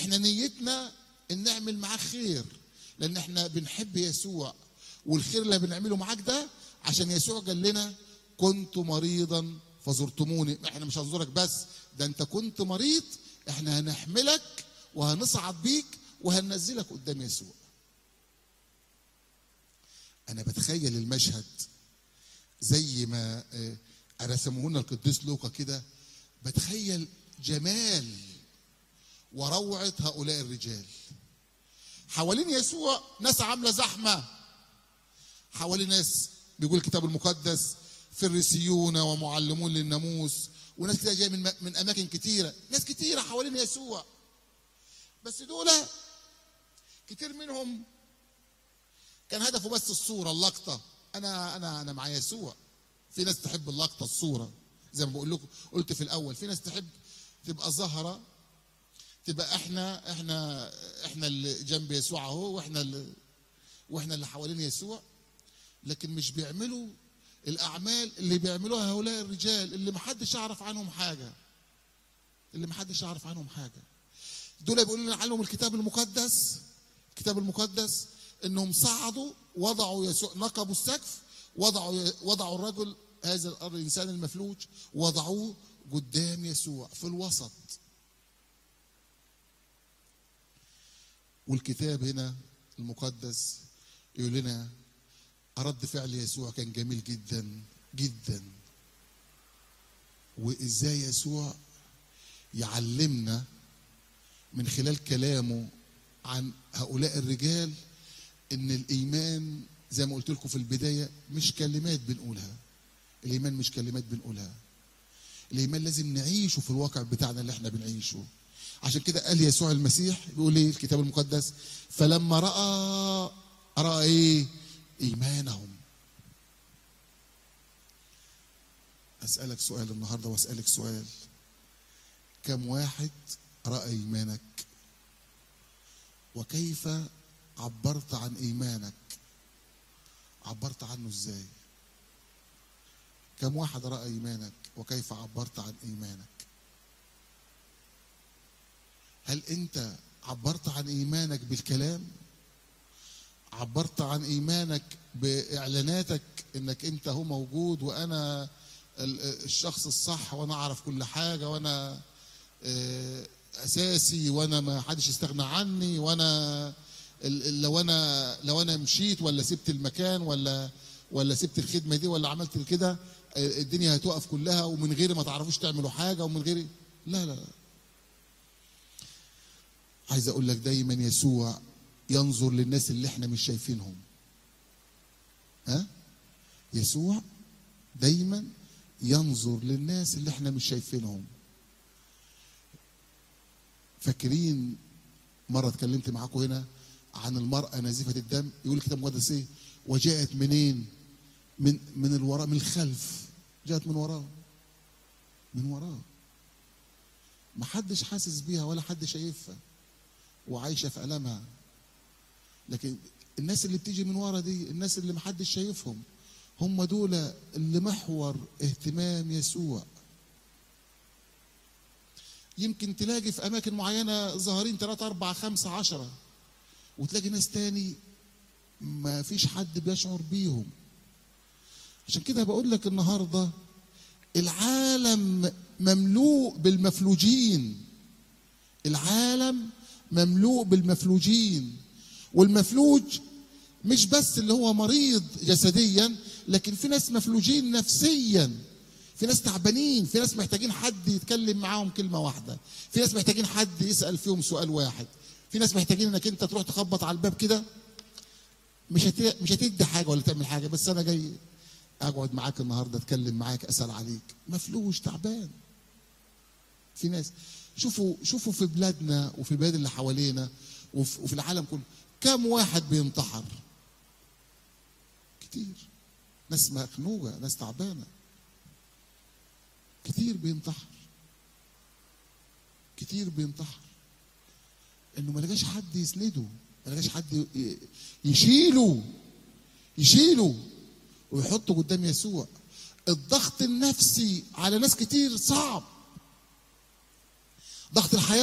احنا نيتنا ان نعمل معاه خير لان احنا بنحب يسوع والخير اللي بنعمله معاك ده عشان يسوع قال لنا كنت مريضا فزرتموني احنا مش هنزورك بس ده انت كنت مريض احنا هنحملك وهنصعد بيك وهننزلك قدام يسوع انا بتخيل المشهد زي ما آه، رسمه لنا القديس لوقا كده بتخيل جمال وروعه هؤلاء الرجال حوالين يسوع ناس عامله زحمه حوالين ناس بيقول الكتاب المقدس فريسيون ومعلمون للناموس وناس كده جايه من من اماكن كتيره ناس كتيره حوالين يسوع بس دول كتير منهم كان هدفه بس الصوره اللقطه انا انا انا مع يسوع في ناس تحب اللقطه الصوره زي ما بقول لكم قلت في الاول في ناس تحب تبقى ظاهره تبقى احنا احنا احنا اللي جنب يسوع اهو واحنا اللي واحنا اللي حوالين يسوع لكن مش بيعملوا الاعمال اللي بيعملوها هؤلاء الرجال اللي محدش يعرف عنهم حاجه اللي محدش يعرف عنهم حاجه دول بيقول لنا عنهم الكتاب المقدس الكتاب المقدس انهم صعدوا وضعوا يسوع نقبوا السقف وضعوا وضعوا الرجل هذا الانسان المفلوج وضعوه قدام يسوع في الوسط والكتاب هنا المقدس يقول لنا رد فعل يسوع كان جميل جدا جدا وازاي يسوع يعلمنا من خلال كلامه عن هؤلاء الرجال ان الايمان زي ما قلت لكم في البدايه مش كلمات بنقولها الايمان مش كلمات بنقولها الايمان لازم نعيشه في الواقع بتاعنا اللي احنا بنعيشه عشان كده قال يسوع المسيح بيقول ايه الكتاب المقدس فلما راى راى ايه ايمانهم اسالك سؤال النهارده واسالك سؤال كم واحد راى ايمانك وكيف عبرت عن ايمانك عبرت عنه ازاي كم واحد راى ايمانك وكيف عبرت عن ايمانك هل انت عبرت عن ايمانك بالكلام عبرت عن ايمانك باعلاناتك انك انت هو موجود وانا ال- الشخص الصح وانا اعرف كل حاجه وانا آه، اساسي وانا ما حدش يستغنى عني وانا ال- ال- لو انا لو انا مشيت ولا سبت المكان ولا ولا سبت الخدمه دي ولا عملت كده آه، الدنيا هتقف كلها ومن غيري ما تعرفوش تعملوا حاجه ومن غيري لا لا لا عايز اقول لك دايما يسوع ينظر للناس اللي احنا مش شايفينهم ها يسوع دايما ينظر للناس اللي احنا مش شايفينهم فاكرين مره اتكلمت معاكم هنا عن المراه نازفه الدم يقول الكتاب المقدس ايه وجاءت منين من من الوراء من الخلف جاءت من وراه من وراه ما حدش حاسس بيها ولا حد شايفها وعايشه في المها لكن الناس اللي بتيجي من ورا دي الناس اللي محدش شايفهم هم دول اللي محور اهتمام يسوع يمكن تلاقي في اماكن معينه ظاهرين ثلاثة أربعة خمسة عشرة وتلاقي ناس تاني ما فيش حد بيشعر بيهم عشان كده بقول لك النهارده العالم مملوء بالمفلوجين العالم مملوء بالمفلوجين والمفلوج مش بس اللي هو مريض جسديا لكن في ناس مفلوجين نفسيا في ناس تعبانين في ناس محتاجين حد يتكلم معاهم كلمة واحدة في ناس محتاجين حد يسأل فيهم سؤال واحد في ناس محتاجين انك انت تروح تخبط على الباب كده مش هت... مش هتدي حاجة ولا تعمل حاجة بس انا جاي اقعد معاك النهارده اتكلم معاك اسال عليك مفلوج تعبان في ناس شوفوا شوفوا في بلادنا وفي البلاد اللي حوالينا وفي, وفي العالم كله كم واحد بينتحر كتير ناس مخنوقه ناس تعبانه كتير بينتحر كتير بينتحر انه ما لقاش حد يسنده ما لقاش حد ي- يشيله يشيله ويحطه قدام يسوع الضغط النفسي على ناس كتير صعب ضغط الحياه